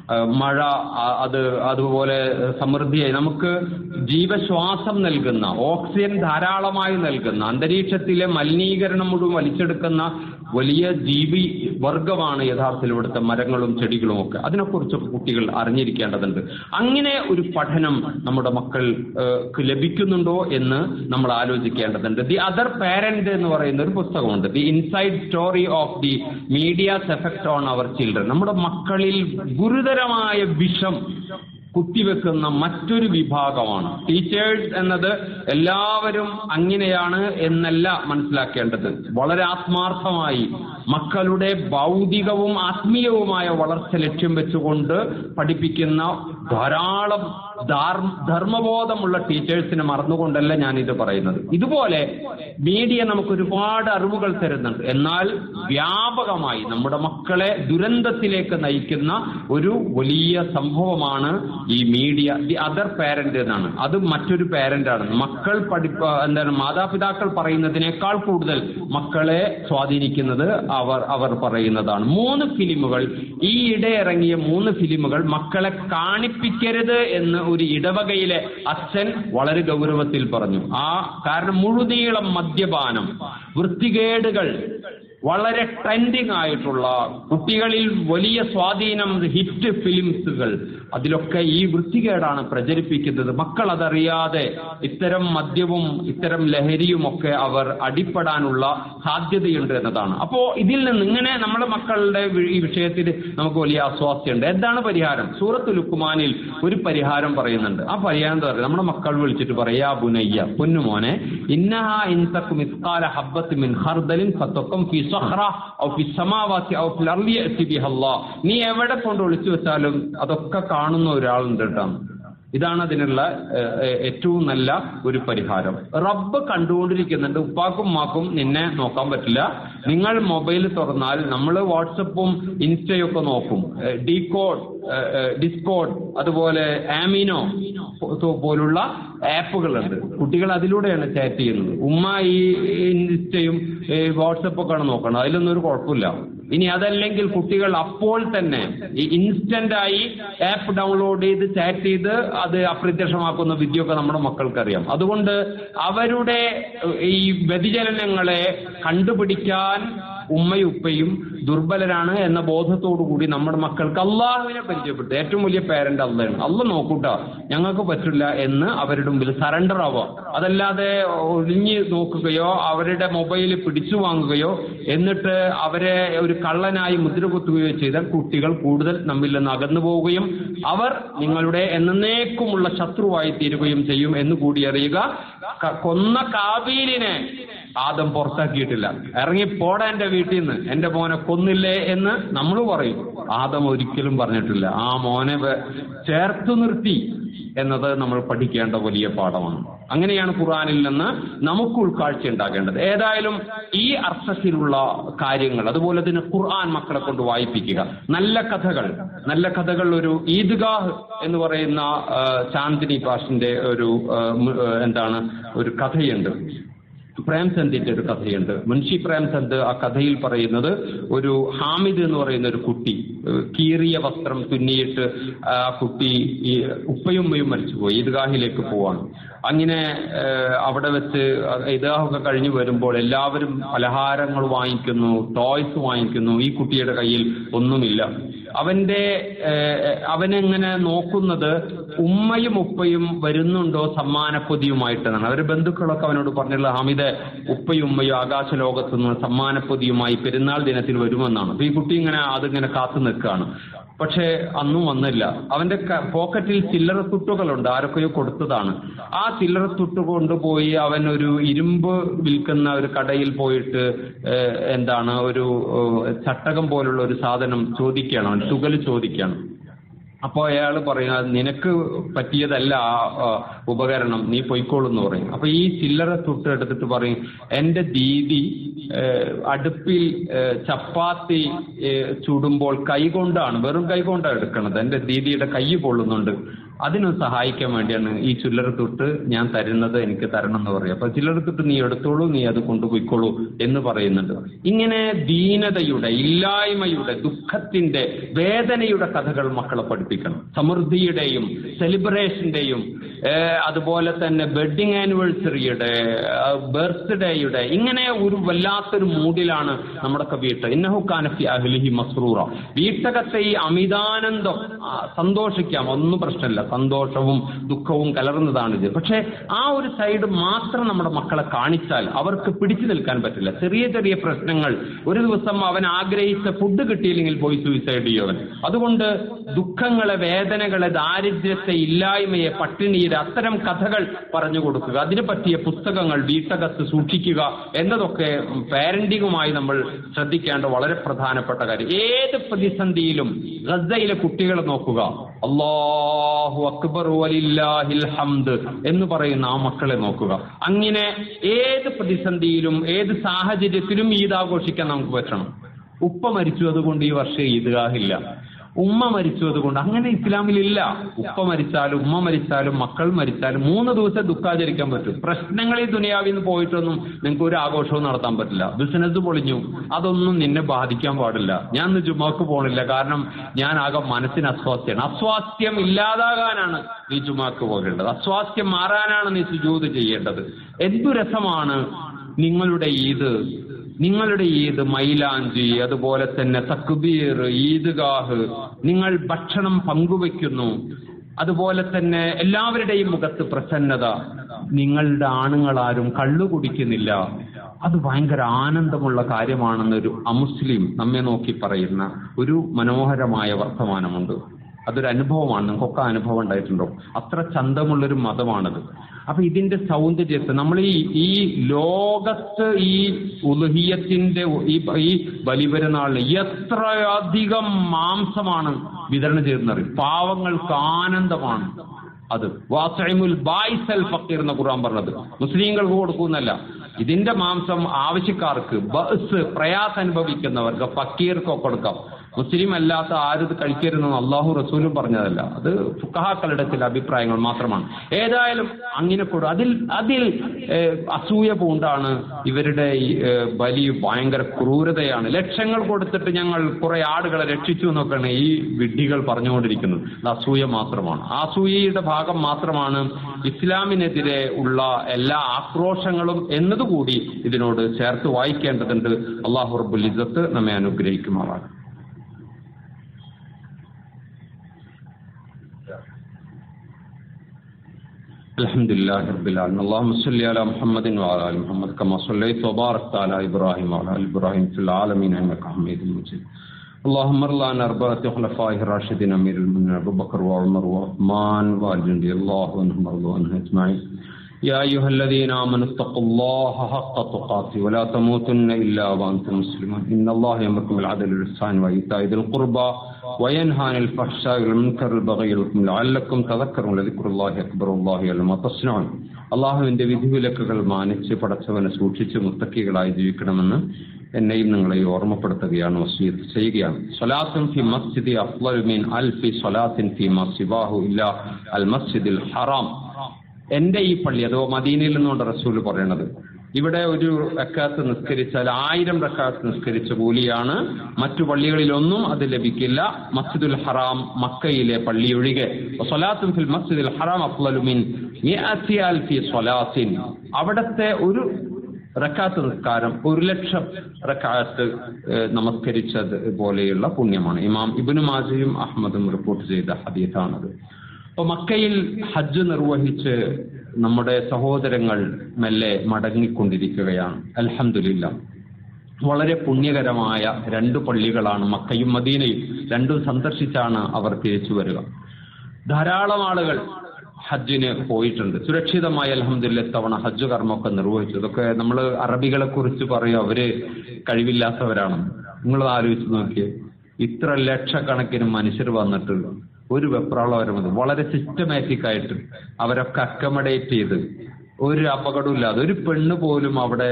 [SPEAKER 1] ആ, മഴ ആ, അത് അതുപോലെ സമൃദ്ധിയായി നമുക്ക് ജീവശ്വാസം നൽകുന്ന ഓക്സിജൻ ധാരാളമായി നൽകുന്ന അന്തരീക്ഷത്തിലെ മലിനീകരണം മുഴുവൻ വലിച്ചെടുക്കുന്ന വലിയ ജീവി വർഗമാണ് യഥാർത്ഥത്തിൽ ഇവിടുത്തെ മരങ്ങളും ചെടികളും ഒക്കെ അതിനെക്കുറിച്ചൊക്കെ കുട്ടികൾ അറിഞ്ഞിരിക്കേണ്ടതുണ്ട് അങ്ങനെ ഒരു പഠനം നമ്മുടെ മക്കൾക്ക് ലഭിക്കുന്നുണ്ടോ എന്ന് നമ്മൾ ആലോചിക്കേണ്ടതുണ്ട് ദി അതർ പാരന്റ് എന്ന് പറയുന്ന ഒരു പുസ്തകമുണ്ട് the inside story of the media's effect on our children നമ്മുടെ മക്കളിൽ ഗുരുതരമായ വിഷം കുത്തിവെക്കുന്ന മറ്റൊരു വിഭാഗമാണ് ടീച്ചേഴ്സ് എന്നത് എല്ലാവരും അങ്ങനെയാണ് എന്നല്ല മനസ്സിലാക്കേണ്ടത് വളരെ ആത്മാർത്ഥമായി മക്കളുടെ ഭൗതികവും ആത്മീയവുമായ വളർച്ച ലക്ഷ്യം വെച്ചുകൊണ്ട് പഠിപ്പിക്കുന്ന ധാരാളം ധാർ- ധർമ്മബോധമുള്ള ടീച്ചേഴ്സിനെ മറന്നുകൊണ്ടല്ല ഞാൻ ഇത് പറയുന്നത് ഇതുപോലെ മീഡിയ നമുക്ക് ഒരുപാട് അറിവുകൾ തരുന്നുണ്ട് എന്നാൽ വ്യാപകമായി നമ്മുടെ മക്കളെ ദുരന്തത്തിലേക്ക് നയിക്കുന്ന ഒരു വലിയ സംഭവമാണ് ഈ മീഡിയ ദി അതർ പാരന്റ് എന്നാണ് അത് മറ്റൊരു പാരന്റ് ആണ് മക്കൾ പഠിപ്പ എന്താണ് മാതാപിതാക്കൾ പറയുന്നതിനേക്കാൾ കൂടുതൽ മക്കളെ സ്വാധീനിക്കുന്നത് അവർ അവർ പറയുന്നതാണ് മൂന്ന് ഫിലിമുകൾ ഈ ഇടെ ഇറങ്ങിയ മൂന്ന് ഫിലിമുകൾ മക്കളെ കാണിപ്പിക്കരുത് എന്ന് ഒരു ഇടവകയിലെ അച്ഛൻ വളരെ ഗൗരവത്തിൽ പറഞ്ഞു ആ കാരണം മുഴുനീളം മദ്യപാനം വൃത്തികേടുകൾ വളരെ ട്രെൻഡിങ് ആയിട്ടുള്ള കുട്ടികളിൽ വലിയ സ്വാധീനം ഹിറ്റ് ഫിലിംസുകൾ അതിലൊക്കെ ഈ വൃത്തികേടാണ് പ്രചരിപ്പിക്കുന്നത് മക്കൾ അതറിയാതെ ഇത്തരം മദ്യവും ഇത്തരം ലഹരിയും ഒക്കെ അവർ അടിപ്പെടാനുള്ള സാധ്യതയുണ്ട് എന്നതാണ് അപ്പോ ഇതിൽ നിന്ന് ഇങ്ങനെ നമ്മുടെ മക്കളുടെ വി- ഈ വിഷയത്തിൽ നമുക്ക് വലിയ അസ്വാസ്ഥ്യമുണ്ട് എന്താണ് പരിഹാരം സൂറത്ത് ലുക്കുമാനിൽ ഒരു പരിഹാരം പറയുന്നുണ്ട് ആ പരിഹാരം എന്താ പറയുക നമ്മുടെ മക്കൾ വിളിച്ചിട്ട് പറയാ ബുനയ്യ പൊന്നുമോനെ ഇന്നഹ ഇൻതക്കും ഇസ്കാല ഹബ്ബത്ത് മിൻ ഹർദലിൻ ഫത്തക്കും ഫി സഹ്റ ഔ ഫി സമാവാത്തി ഔ ഫിൽ അർളി യഅതി ബിഹ അല്ലാഹ്. നീ എവിടെ കൊണ്ട് ഒളിച്ചു വെച്ചാലും അതൊക്കെ കാണുന്ന ഒരാളുണ്ട് കേട്ടോ ഇതാണ് അതിനുള്ള ഏഹ്, ഏഹ്, ഏറ്റവും നല്ല ഒരു പരിഹാരം റബ്ബ് കണ്ടുകൊണ്ടിരിക്കുന്നുണ്ട് ഉപ്പാക്കും ഉമ്മാക്കും നിന്നെ നോക്കാൻ പറ്റില്ല നിങ്ങൾ മൊബൈൽ തുറന്നാൽ നമ്മൾ വാട്സപ്പും ഇൻസ്റ്റയും ഒക്കെ നോക്കും ഡീകോഡ് ഡിസ്കോഡ് അതുപോലെ ആമിനോ പോ- പോലുള്ള ആപ്പുകളുണ്ട് കുട്ടികൾ അതിലൂടെയാണ് ചാറ്റ് ചെയ്യുന്നത് ഉമ്മ ഈ ഇൻസ്റ്റയും വാട്സപ്പ് ഒക്കെയാണ് നോക്കണം അതിലൊന്നും ഒരു കുഴപ്പമില്ല ഇനി അതല്ലെങ്കിൽ കുട്ടികൾ അപ്പോൾ തന്നെ ഈ ഇൻസ്റ്റന്റ് ആയി ആപ്പ് ഡൗൺലോഡ് ചെയ്ത് ചാറ്റ് ചെയ്ത് അത് അപ്രത്യക്ഷമാക്കുന്ന വിദ്യയൊക്കെ നമ്മുടെ മക്കൾക്കറിയാം അതുകൊണ്ട് അവരുടെ ഏഹ്, ഈ വ്യതിചലനങ്ങളെ കണ്ടുപിടിക്കാൻ ഉമ്മയും ഉപ്പയും ദുർബലരാണ് എന്ന ബോധത്തോടു കൂടി നമ്മുടെ മക്കൾക്ക് അള്ളാഹുവിനെ പരിചയപ്പെട്ടു ഏറ്റവും വലിയ പേരന്റ് അള്ളയാണ് അള്ള നോക്കൂട്ട ഞങ്ങൾക്ക് പറ്റില്ല എന്ന് അവരുടെ മുമ്പിൽ സറണ്ടർ ആവുക അതല്ലാതെ ഒഴിഞ്ഞ് നോക്കുകയോ അവരുടെ മൊബൈൽ പിടിച്ചു വാങ്ങുകയോ എന്നിട്ട് അവരെ ഒരു കള്ളനായി മുദ്ര കുത്തുകയോ ചെയ്താൽ കുട്ടികൾ കൂടുതൽ നമ്മിൽ നിന്ന് അകന്നു പോവുകയും അവർ നിങ്ങളുടെ എന്നേക്കുമുള്ള ശത്രുവായി തീരുകയും ചെയ്യും എന്ന് കൂടി അറിയുക ക- കൊന്ന കാബീലിനെ ആദം പുറത്താക്കിയിട്ടില്ല ഇറങ്ങി പോടാ എന്റെ വീട്ടിൽ നിന്ന് എന്റെ മോനെ കൊന്നില്ലേ എന്ന് നമ്മൾ പറയും ആദം ഒരിക്കലും പറഞ്ഞിട്ടില്ല ആ മോനെ വെ- ചേർത്തു നിർത്തി എന്നത് നമ്മൾ പഠിക്കേണ്ട വലിയ പാഠമാണ് അങ്ങനെയാണ് ഖുർആനിൽ നിന്ന് നമുക്ക് ഉൾക്കാഴ്ച ഉണ്ടാകേണ്ടത് ഏതായാലും ഈ അർത്ഥത്തിലുള്ള കാര്യങ്ങൾ അതുപോലെ തന്നെ ഖുർആൻ മക്കളെ കൊണ്ട് വായിപ്പിക്കുക നല്ല കഥകൾ നല്ല കഥകൾ ഒരു ഈദ്ഗാഹ് എന്ന് പറയുന്ന ആ, ചാന്ദിനി പാഷിന്റെ ഒരു ആ, മ്, ആ, എന്താണ് ഒരു കഥയുണ്ട് പ്രേംചന്ദിന്റെ ഒരു കഥയുണ്ട് മുൻഷി പ്രേംചന്ദ് ആ കഥയിൽ പറയുന്നത് ഒരു ഹാമിദ് എന്ന് പറയുന്ന ഒരു കുട്ടി ഏഹ് കീറിയ വസ്ത്രം തുന്നിയിട്ട് ആ കുട്ടി ഈ ഉപ്പയുമ്മയും മരിച്ചുപോയി ഈദ്ഗാഹിലേക്ക് പോവാണ് അങ്ങനെ ഏഹ് അവിടെ വെച്ച് ഈദ്ഗാഹൊക്കെ കഴിഞ്ഞു വരുമ്പോൾ എല്ലാവരും പലഹാരങ്ങൾ വാങ്ങിക്കുന്നു ടോയ്സ് വാങ്ങിക്കുന്നു ഈ കുട്ടിയുടെ കയ്യിൽ ഒന്നുമില്ല അവന്റെ ഏഹ്, അവനെങ്ങനെ നോക്കുന്നത് ഉമ്മയും ഉപ്പയും വരുന്നുണ്ടോ സമ്മാനപ്പൊതിയുമായിട്ടാണ് അവരുടെ ബന്ധുക്കളൊക്കെ അവനോട് പറഞ്ഞിട്ടുള്ള ഹമിദ് ഉപ്പയും ഉമ്മയും ആകാശ ലോകത്ത് നിന്ന് സമ്മാനപ്പൊതിയുമായി പെരുന്നാൾ ദിനത്തിൽ വരുമെന്നാണ് അപ്പൊ ഈ കുട്ടി ഇങ്ങനെ അതിങ്ങനെ കാത്തു നിൽക്കുകയാണ് പക്ഷേ അന്നും വന്നില്ല അവന്റെ ക- പോക്കറ്റിൽ ചില്ലറ തുട്ടുകളുണ്ട് ആരൊക്കെയോ കൊടുത്തതാണ് ആ ചില്ലറ തുട്ട് കൊണ്ടുപോയി അവൻ ഒരു ഇരുമ്പ് വിൽക്കുന്ന ഒരു കടയിൽ പോയിട്ട് ഏഹ്, എന്താണ് ഒരു ഏഹ്, ചട്ടകം പോലുള്ള ഒരു സാധനം ചോദിക്കുകയാണ് അവൻ തുകൽ ചോദിക്കുകയാണ് അപ്പോ അയാൾ പറയുന്നത് നിനക്ക് പറ്റിയതല്ല ആ ആ, ഉപകരണം നീ പൊയ്ക്കോളൂന്ന് പറയും അപ്പൊ ഈ ചില്ലറ തുട്ട് എടുത്തിട്ട് പറയും എന്റെ ദീദി ഏഹ്, അടുപ്പിൽ ഏഹ്, ചപ്പാത്തി ഏഹ്, ചുടുമ്പോൾ കൈകൊണ്ടാണ് വെറും കൈകൊണ്ടാണ് എടുക്കണത് എന്റെ ദീദിയുടെ കൈ പൊള്ളുന്നുണ്ട് അതിന് സഹായിക്കാൻ വേണ്ടിയാണ് ഈ ചില്ലറ തൊട്ട് ഞാൻ തരുന്നത് എനിക്ക് തരണം എന്ന് പറയും അപ്പൊ ചില്ലറ തൊട്ട് നീ എടുത്തോളൂ നീ അത് കൊണ്ടുപോയിക്കോളൂ എന്ന് പറയുന്നുണ്ട് ഇങ്ങനെ ദീനതയുടെ ഇല്ലായ്മയുടെ ദുഃഖത്തിന്റെ വേദനയുടെ കഥകൾ മക്കളെ പഠിപ്പിക്കണം സമൃദ്ധിയുടെയും സെലിബ്രേഷന്റെയും ഏഹ് അതുപോലെ തന്നെ വെഡിങ് ആനിവേഴ്സറിയുടെ ബർത്ത്ഡേയുടെ ഇങ്ങനെ ഒരു വല്ലാത്തൊരു മൂഡിലാണ് നമ്മുടെ വീട്ട് ഇന്നഹു കാനഫി അഹ്ലിഹി മസ്റൂറ വീട്ടകത്തെ ഈ അമിതാനന്ദം ആ, സന്തോഷിക്കാം ഒന്നും പ്രശ്നമില്ല സന്തോഷവും ദുഃഖവും കലർന്നതാണ് ഇത് പക്ഷെ ആ ഒരു സൈഡ് മാത്രം നമ്മുടെ മക്കളെ കാണിച്ചാൽ അവർക്ക് പിടിച്ചു നിൽക്കാൻ പറ്റില്ല ചെറിയ ചെറിയ പ്രശ്നങ്ങൾ ഒരു ദിവസം അവൻ ആഗ്രഹിച്ച ഫുഡ് കിട്ടിയില്ലെങ്കിൽ പോയി സൂയിസൈഡ് ചെയ്യവൻ അതുകൊണ്ട് ദുഃഖങ്ങളെ വേദനകളെ ദാരിദ്ര്യത്തെ ഇല്ലായ്മയെ പട്ടിണിയെ അത്തരം കഥകൾ പറഞ്ഞു കൊടുക്കുക അതിന് പറ്റിയ പുസ്തകങ്ങൾ വീട്ടകത്ത് സൂക്ഷിക്കുക എന്നതൊക്കെ പാരന്റിങ്ങുമായി നമ്മൾ ശ്രദ്ധിക്കേണ്ട വളരെ പ്രധാനപ്പെട്ട കാര്യം ഏത് പ്രതിസന്ധിയിലും ഗസയിലെ കുട്ടികളെ നോക്കുക അള്ളാഹു അക്ബർ വലില്ലാഹിൽ ഹംദ് എന്ന് പറയുന്ന ആ മക്കളെ നോക്കുക അങ്ങനെ ഏത് പ്രതിസന്ധിയിലും ഏത് സാഹചര്യത്തിലും ഈദ് ആഘോഷിക്കാൻ നമുക്ക് പറ്റണം ഉപ്പ മരിച്ചു അതുകൊണ്ട് ഈ വർഷം ഈദ്ഗാഹില്ല ഉമ്മ മരിച്ചു അതുകൊണ്ട് അങ്ങനെ ഇസ്ലാമിലില്ല ഉപ്പ മരിച്ചാലും ഉമ്മ മരിച്ചാലും മക്കൾ മരിച്ചാലും മൂന്ന് ദിവസം ദുഃഖാചരിക്കാൻ പറ്റും പ്രശ്നങ്ങൾ ഈ ദുനിയാവിൽ നിന്ന് പോയിട്ടൊന്നും നിങ്ങൾക്ക് ഒരു ആഘോഷവും നടത്താൻ പറ്റില്ല ബിസിനസ് പൊളിഞ്ഞു അതൊന്നും നിന്നെ ബാധിക്കാൻ പാടില്ല ഞാൻ ഇന്ന് ജുമാക്ക് പോണില്ല കാരണം ഞാൻ ആകെ മനസ്സിന് അസ്വാസ്ഥ്യമാണ് അസ്വാസ്ഥ്യം ഇല്ലാതാകാനാണ് നീ ജുമാക്ക് പോകേണ്ടത് അസ്വാസ്ഥ്യം മാറാനാണ് നീ സുജൂത് ചെയ്യേണ്ടത് എന്തു രസമാണ് നിങ്ങളുടെ ഈദ് നിങ്ങളുടെ ഈദ് മൈലാഞ്ചി അതുപോലെ തന്നെ തക്ബീർ ഈദ്ഗാഹ് നിങ്ങൾ ഭക്ഷണം പങ്കുവെക്കുന്നു അതുപോലെ തന്നെ എല്ലാവരുടെയും മുഖത്ത് പ്രസന്നത നിങ്ങളുടെ ആണുങ്ങളാരും കള്ളു കുടിക്കുന്നില്ല അത് ഭയങ്കര ആനന്ദമുള്ള കാര്യമാണെന്നൊരു അമുസ്ലിം നമ്മെ നോക്കി പറയുന്ന ഒരു മനോഹരമായ വർത്തമാനമുണ്ട് അതൊരു അനുഭവമാണ് നിങ്ങൾക്കൊക്കെ അനുഭവം ഉണ്ടായിട്ടുണ്ടോ അത്ര ചന്തമുള്ളൊരു മതമാണത് അപ്പൊ ഇതിന്റെ സൗന്ദര്യത്തെ നമ്മൾ ഈ ഈ ലോകത്ത് ഈ ഉലുഹിയത്തിന്റെ ഈ ഈ ബലിപെരുന്നാളിന് എത്രയധികം മാംസമാണ് വിതരണം ചെയ്തെന്നറിയും പാവങ്ങൾക്ക് ആനന്ദമാണ് അത് വാസൈമുൽ ബായിസൽ ഫക്കീർ എന്ന ഖുർആൻ പറഞ്ഞത് മുസ്ലിങ്ങൾക്ക് കൊടുക്കുന്നല്ല ഇതിന്റെ മാംസം ആവശ്യക്കാർക്ക് ബസ് പ്രയാസം അനുഭവിക്കുന്നവർക്ക് ഫക്കീർക്കൊക്കെ കൊടുക്കാം മുസ്ലിം അല്ലാത്ത ആരും ഇത് കഴിക്കരുതെന്ന് അള്ളാഹു റസൂലും പറഞ്ഞതല്ല അത് ഫുക്കഹാക്കളുടെ ചില അഭിപ്രായങ്ങൾ മാത്രമാണ് ഏതായാലും അങ്ങനെ കൊടു അതിൽ അതിൽ ഏഹ്, അസൂയ പൂണ്ടാണ് ഇവരുടെ ഈ, ഏഹ്, ബലി ഭയങ്കര ക്രൂരതയാണ് ലക്ഷങ്ങൾ കൊടുത്തിട്ട് ഞങ്ങൾ കുറെ ആടുകളെ രക്ഷിച്ചു എന്നൊക്കെയാണ് ഈ വിഡ്ഢികൾ പറഞ്ഞുകൊണ്ടിരിക്കുന്നത് അത് അസൂയ മാത്രമാണ് ആ അസൂയയുടെ ഭാഗം മാത്രമാണ് ഇസ്ലാമിനെതിരെ ഉള്ള എല്ലാ ആക്രോശങ്ങളും എന്നതുകൂടി ഇതിനോട് ചേർത്ത് വായിക്കേണ്ടതുണ്ട് അള്ളാഹു റബ്ബുൽ ഇസ്സത്ത് നമ്മെ അനുഗ്രഹിക്കുമാറാണ് الحمد لله رب العالمين اللهم صل على محمد وعلى ال محمد كما صليت وباركت على ابراهيم وعلى ال ابراهيم في العالمين انك حميد مجيد اللهم ارض عن اربعه خلفائه الراشدين امير المؤمنين ابو بكر وعمر وعثمان وعلي رضي الله عنهم وارضوا عنهم اجمعين يا ايها الذين امنوا اتقوا الله حق تقاته ولا تموتن الا وانتم مسلمون ان الله يامركم بالعدل والاحسان وايتاء ذي القربى وينهى عن الفحشاء والمنكر والبغي يعظكم لعلكم تذكرون لذكر الله اكبر الله يعلم ما تصنعون അള്ളാഹുവിന്റെ വിധിവിലക്കുകൾ മാനിച്ച് പടച്ചവനെ സൂക്ഷിച്ച് മുത്തക്കികളായി ജീവിക്കണമെന്ന് എന്നെയും നിങ്ങളെ ഓർമ്മപ്പെടുത്തുകയാണ് വസീത്ത് ചെയ്യുകയാണ് സ്വലാത്തുൻ ഫി മസ്ജിദി അഫ്ളൽ മിൻ അൽഫി സ്വലാത്തിൻ ഫി മസിബാഹു ഇല്ല അൽ മസ്ജിദിൽ ഹറാം എന്റെ ഈ പള്ളി അഥവാ മദീനയിൽ നിന്നുകൊണ്ട് റസൂൽ പറയണത് ഇവിടെ ഒരു റക്കാത്ത് നിസ്കരിച്ചാൽ ആയിരം റക്കാത്ത് നിസ്കരിച്ച കൂലിയാണ് മറ്റു പള്ളികളിലൊന്നും അത് ലഭിക്കില്ല മസ്ജിദുൽ ഹറാം മക്കയിലെ പള്ളി ഒഴികെ സ്വലാത്തും ഫിൽ മസ്ജിദുൽ ഹറാം അഫ്ളലുമിൻ മിഅത്തി അൽഫി സ്വലാത്തിൻ അവിടത്തെ ഒരു റക്കാത്ത് നിസ്കാരം ഒരു ലക്ഷം റക്കാത്ത് ഏഹ്, നമസ്കരിച്ചത് പോലെയുള്ള പുണ്യമാണ് ഇമാം ഇബിനു മാജയും അഹമ്മദും റിപ്പോർട്ട് ചെയ്ത ഹദീസാണത് അപ്പൊ മക്കയിൽ ഹജ്ജ് നിർവഹിച്ച് നമ്മുടെ സഹോദരങ്ങൾ മെല്ലെ മടങ്ങിക്കൊണ്ടിരിക്കുകയാണ് അൽഹംദുലില്ല വളരെ പുണ്യകരമായ രണ്ട് പള്ളികളാണ് മക്കയും മദീനയും രണ്ടും സന്ദർശിച്ചാണ് അവർ തിരിച്ചു വരിക ധാരാളം ആളുകൾ ഹജ്ജിന് പോയിട്ടുണ്ട് സുരക്ഷിതമായി അലഹമില്ല തവണ ഹജ്ജ് കർമ്മമൊക്കെ നിർവഹിച്ചു ഇതൊക്കെ നമ്മൾ അറബികളെ കുറിച്ച് പറയും അവര് കഴിവില്ലാത്തവരാണ് നിങ്ങൾ ആലോചിച്ച് നോക്കിയേ ഇത്ര ലക്ഷക്കണക്കിന് മനുഷ്യർ വന്നിട്ട് ഒരു വെപ്രാളം വരെ മതി വളരെ സിസ്റ്റമാറ്റിക് ആയിട്ട് അവരൊക്കെ അക്കമഡേറ്റ് ചെയ്ത് ഒരു അപകടവും ഇല്ലാതെ ഒരു പെണ്ണ് പോലും അവിടെ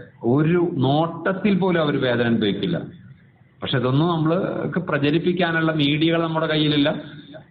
[SPEAKER 1] ഒരു നോട്ടത്തിൽ പോലും അവർ വേദന അനുഭവിക്കില്ല പക്ഷെ ഇതൊന്നും നമ്മൾ പ്രചരിപ്പിക്കാനുള്ള മീഡിയകൾ നമ്മുടെ കയ്യിലില്ല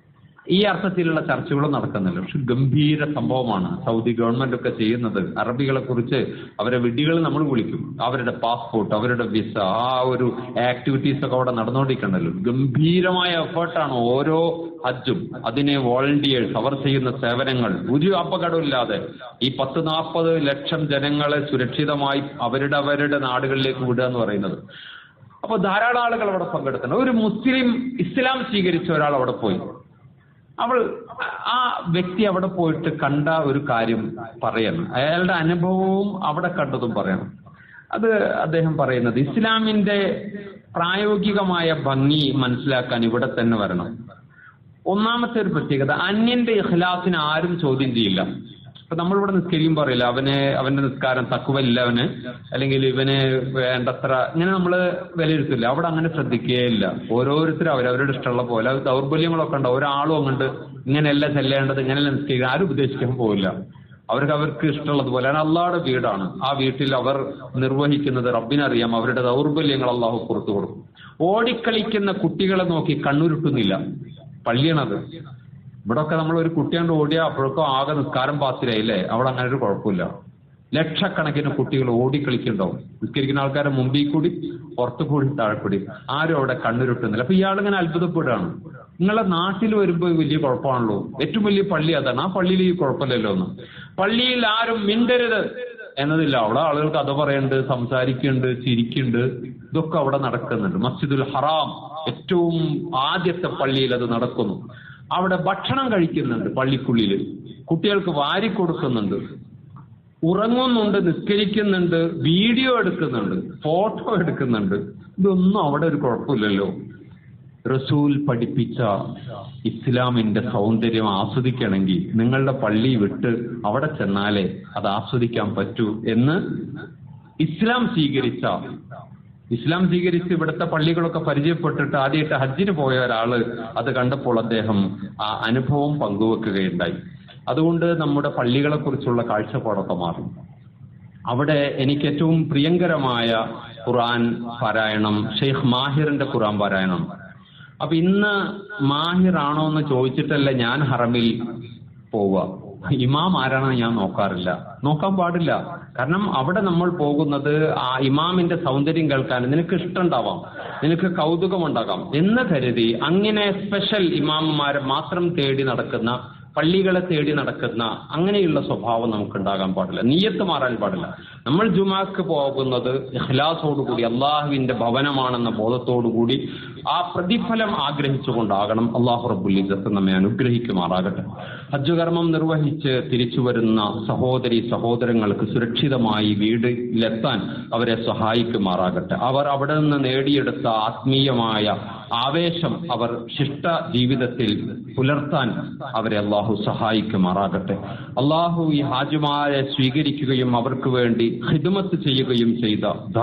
[SPEAKER 1] ഈ അർത്ഥത്തിലുള്ള ചർച്ചകളും നടക്കുന്നില്ല പക്ഷെ ഗംഭീര സംഭവമാണ് സൗദി ഗവൺമെന്റ് ഒക്കെ ചെയ്യുന്നത് അറബികളെ കുറിച്ച് അവരെ വിഡ്ഢികൾ നമ്മൾ വിളിക്കും അവരുടെ പാസ്പോർട്ട് അവരുടെ വിസ ആ ഒരു ആക്ടിവിറ്റീസ് ഒക്കെ അവിടെ നടന്നുകൊണ്ടിരിക്കണല്ലോ ഗംഭീരമായ എഫേർട്ടാണ് ഓരോ ഹജ്ജും അതിനെ വോളണ്ടിയേഴ്സ് അവർ ചെയ്യുന്ന സേവനങ്ങൾ ഒരു അപകടമില്ലാതെ ഈ പത്ത് നാൽപ്പത് ലക്ഷം ജനങ്ങളെ സുരക്ഷിതമായി അവരുടെ അവരുടെ നാടുകളിലേക്ക് വിടുക എന്ന് പറയുന്നത് അപ്പൊ ധാരാളം ആളുകൾ അവിടെ പങ്കെടുക്കുന്നുണ്ട് ഒരു മുസ്ലിം ഇസ്ലാം സ്വീകരിച്ച ഒരാൾ അവിടെ പോയി അവൾ ആ വ്യക്തി അവിടെ പോയിട്ട് കണ്ട ഒരു കാര്യം പറയണം അയാളുടെ അനുഭവവും അവിടെ കണ്ടതും പറയണം അത് അദ്ദേഹം പറയുന്നത് ഇസ്ലാമിന്റെ പ്രായോഗികമായ ഭംഗി മനസ്സിലാക്കാൻ ഇവിടെ തന്നെ വരണം ഒന്നാമത്തെ ഒരു പ്രത്യേകത അന്യന്റെ ഇഖ്ലാസിനെ ആരും ചോദ്യം ചെയ്യില്ല ഇപ്പൊ നമ്മളിവിടെ നിസ്കരിക്കുമ്പോൾ പറയില്ല അവന് അവന്റെ നിസ്കാരം തക്കുവല്ല അവന് അല്ലെങ്കിൽ ഇവന് വേണ്ടത്ര ഇങ്ങനെ നമ്മൾ വിലയിരുത്തില്ല അവിടെ അങ്ങനെ ശ്രദ്ധിക്കുകയില്ല ഓരോരുത്തരും അവരവരുടെ ഇഷ്ടമുള്ള പോലെ അത് ദൗർബല്യങ്ങളൊക്കെ ഉണ്ടാവും ഒരാളും അങ്ങോട്ട് ഇങ്ങനെയല്ല ചെല്ലേണ്ടത് ഇങ്ങനെയല്ല നിസ്കരിക്കുക ആരും ഉപദേശിക്കാൻ പോവില്ല അവർക്ക് അവർക്ക് ഇഷ്ടമുള്ളതുപോലെ കാരണം അള്ളാഹുടെ വീടാണ് ആ വീട്ടിൽ അവർ നിർവഹിക്കുന്നത് റബ്ബിനറിയാം അവരുടെ ദൗർബല്യങ്ങൾ അള്ളാഹു പുറത്തു കൊടുക്കും ഓടിക്കളിക്കുന്ന കുട്ടികളെ നോക്കി കണ്ണുരുട്ടുന്നില്ല പള്ളിയാണത് ഇവിടെ ഒക്കെ നമ്മൾ ഒരു കുട്ടിയാണ്ട് ഓടിയാൽ അപ്പോഴൊക്കെ ആകെ നിസ്കാരം പാത്തിലായില്ലേ അവിടെ അങ്ങനെ ഒരു കുഴപ്പമില്ല ലക്ഷക്കണക്കിന് കുട്ടികൾ ഓടിക്കളിക്കുന്നുണ്ടാവും നിസ്കരിക്കുന്ന ആൾക്കാരെ മുമ്പിൽ കൂടി പുറത്തു കൂടി താഴെ കൂടി ആരും അവിടെ കണ്ണുരുട്ടുന്നില്ല അപ്പൊ ഇയാളിങ്ങനെ അത്ഭുതപ്പെടുകയാണ് നിങ്ങളെ നാട്ടിൽ വരുമ്പോൾ വലിയ കുഴപ്പമാണല്ലോ ഏറ്റവും വലിയ പള്ളി അതാണ് ആ പള്ളിയിൽ ഈ കുഴപ്പമില്ലല്ലോ എന്ന് പള്ളിയിൽ ആരും മിണ്ടരുത് എന്നതില്ല അവിടെ ആളുകൾ കഥ പറയുന്നുണ്ട് സംസാരിക്കുന്നുണ്ട് ചിരിക്കുന്നുണ്ട് ഇതൊക്കെ അവിടെ നടക്കുന്നുണ്ട് മസ്ജിദുൽ ഹറാം ഏറ്റവും ആദ്യത്തെ പള്ളിയിൽ അത് നടക്കുന്നു അവിടെ ഭക്ഷണം കഴിക്കുന്നുണ്ട് പള്ളിക്കുള്ളിൽ കുട്ടികൾക്ക് വാരി കൊടുക്കുന്നുണ്ട് ഉറങ്ങുന്നുണ്ട് നിസ്കരിക്കുന്നുണ്ട് വീഡിയോ എടുക്കുന്നുണ്ട് ഫോട്ടോ എടുക്കുന്നുണ്ട് ഇതൊന്നും അവിടെ ഒരു കുഴപ്പമില്ലല്ലോ റസൂൽ പഠിപ്പിച്ച ഇസ്ലാമിന്റെ സൗന്ദര്യം ആസ്വദിക്കണമെങ്കിൽ നിങ്ങളുടെ പള്ളി വിട്ട് അവിടെ ചെന്നാലേ അത് ആസ്വദിക്കാൻ പറ്റൂ എന്ന് ഇസ്ലാം സ്വീകരിച്ച ഇസ്ലാം സ്വീകരിച്ച് ഇവിടുത്തെ പള്ളികളൊക്കെ പരിചയപ്പെട്ടിട്ട് ആദ്യമായിട്ട് ഹജ്ജിന് പോയ ഒരാള് അത് കണ്ടപ്പോൾ അദ്ദേഹം ആ അനുഭവം പങ്കുവെക്കുകയുണ്ടായി അതുകൊണ്ട് നമ്മുടെ പള്ളികളെ കുറിച്ചുള്ള കാഴ്ചപ്പാടൊക്കെ മാറും അവിടെ എനിക്ക് ഏറ്റവും പ്രിയങ്കരമായ ഖുർആൻ പാരായണം ഷെയ്ഖ് മാഹിറിന്റെ ഖുർആൻ പാരായണം അപ്പൊ ഇന്ന് മാഹിർ ആണോ എന്ന് ചോദിച്ചിട്ടല്ല ഞാൻ ഹറമിൽ പോവുക ഇമാം ആരാണെന്ന് ഞാൻ നോക്കാറില്ല നോക്കാൻ പാടില്ല കാരണം അവിടെ നമ്മൾ പോകുന്നത് ആ ഇമാമിന്റെ സൗന്ദര്യം കേൾക്കാൻ നിനക്ക് ഇഷ്ടമുണ്ടാവാം നിനക്ക് കൗതുകമുണ്ടാകാം എന്ന് കരുതി അങ്ങനെ സ്പെഷ്യൽ ഇമാമുമാരെ മാത്രം തേടി നടക്കുന്ന പള്ളികളെ തേടി നടക്കുന്ന അങ്ങനെയുള്ള സ്വഭാവം നമുക്ക് ഉണ്ടാകാൻ പാടില്ല നീയത്ത് മാറാൻ പാടില്ല നമ്മൾ ജുമാക്ക് പോകുന്നത് ഇഖ്ലാസോടുകൂടി അള്ളാഹുവിന്റെ ഭവനമാണെന്ന ബോധത്തോടുകൂടി ആ പ്രതിഫലം ആഗ്രഹിച്ചുകൊണ്ടാകണം അള്ളാഹു റബ്ബുൽ ഇസ്സത്ത് നമ്മെ അനുഗ്രഹിക്കുമാറാകട്ടെ ഹജ്ജ് കർമ്മം നിർവഹിച്ച് തിരിച്ചു വരുന്ന സഹോദരി സഹോദരങ്ങൾക്ക് സുരക്ഷിതമായി വീട്ടിലെത്താൻ അവരെ സഹായിക്കുമാറാകട്ടെ അവർ അവിടെ നിന്ന് നേടിയെടുത്ത ആത്മീയമായ ആവേശം അവർ ശിഷ്ട ജീവിതത്തിൽ പുലർത്താൻ അവരെ അള്ളാഹു സഹായിക്കുമാറാകട്ടെ അള്ളാഹു ഈ ഹാജിമാരെ സ്വീകരിക്കുകയും അവർക്ക് വേണ്ടി ഹിദ്മത്ത് ചെയ്യുകയും ചെയ്ത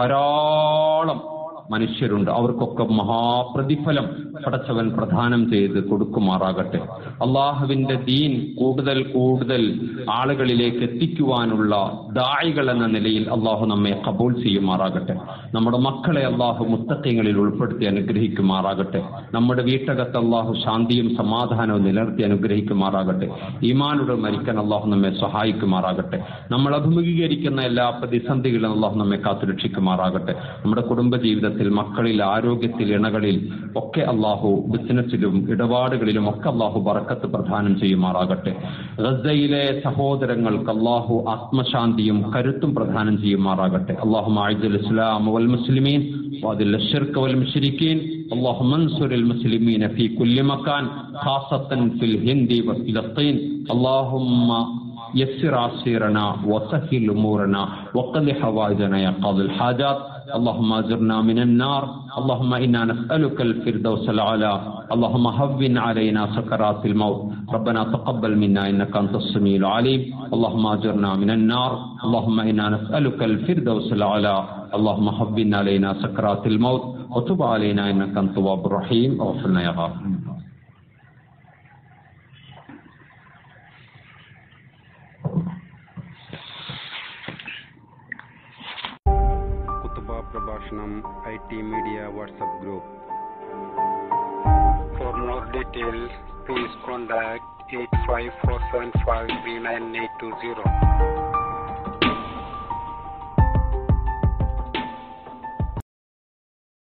[SPEAKER 1] ധാരാളം മനുഷ്യരുണ്ട് അവർക്കൊക്കെ മഹാപ്രതിഫലം പടച്ചവൻ പ്രദാനം ചെയ്ത് കൊടുക്കുമാറാകട്ടെ അള്ളാഹുവിന്റെ ദീൻ കൂടുതൽ കൂടുതൽ ആളുകളിലേക്ക് എത്തിക്കുവാനുള്ള ദായികൾ എന്ന നിലയിൽ അള്ളാഹു നമ്മെ കബൂൾ ചെയ്യുമാറാകട്ടെ നമ്മുടെ മക്കളെ അള്ളാഹു മുത്തക്കങ്ങളിൽ ഉൾപ്പെടുത്തി അനുഗ്രഹിക്കുമാറാകട്ടെ നമ്മുടെ വീട്ടകത്ത് അള്ളാഹു ശാന്തിയും സമാധാനവും നിലനിർത്തി അനുഗ്രഹിക്കുമാറാകട്ടെ ഈമാനുടെ മരിക്കാൻ അള്ളാഹു നമ്മെ സഹായിക്കുമാറാകട്ടെ നമ്മൾ അഭിമുഖീകരിക്കുന്ന എല്ലാ പ്രതിസന്ധികളും അള്ളാഹു നമ്മെ കാത്തുരക്ഷിക്കുമാറാകട്ടെ നമ്മുടെ കുടുംബ ജീവിതത്തിൽ മക്കളിൽ ആരോഗ്യത്തിൽ ഇണകളിൽ ഒക്കെ അള്ളാഹു ബിസിനസ്സിലും ഇടപാടുകളിലും ഒക്കെ അള്ളാഹു ബറക്കത്ത് പ്രദാനം ചെയ്യുമാറാകട്ടെ ഗസയിലെ സഹോദരങ്ങൾക്ക് അള്ളാഹു ആത്മശാന്തിയും കരുത്തും പ്രദാനം ചെയ്യുമാറാകട്ടെ അള്ളാഹു ആയിദുൽ ഇസ്ലാം വൽ മുസ്ലിമീൻ وأذل الشرك والمشركين اللهم انصر المسلمين في كل مكان خاصة في الهند وفلسطين اللهم يسر عسيرنا وسهل أمورنا وقل حوائجنا يا قاضي الحاجات اللهم اجرنا من النار اللهم انا نسالك الفردوس الاعلى اللهم هون علينا سكرات الموت ربنا تقبل منا انك انت السميع العليم اللهم اجرنا من النار اللهم انا نسالك الفردوس الاعلى اللهم هون علينا سكرات الموت وتب علينا انك انت التواب الرحيم واغفر لنا يا غافر
[SPEAKER 2] കുത്തുബ പ്രഭാഷണം I T media WhatsApp group for more details please contact 854753980.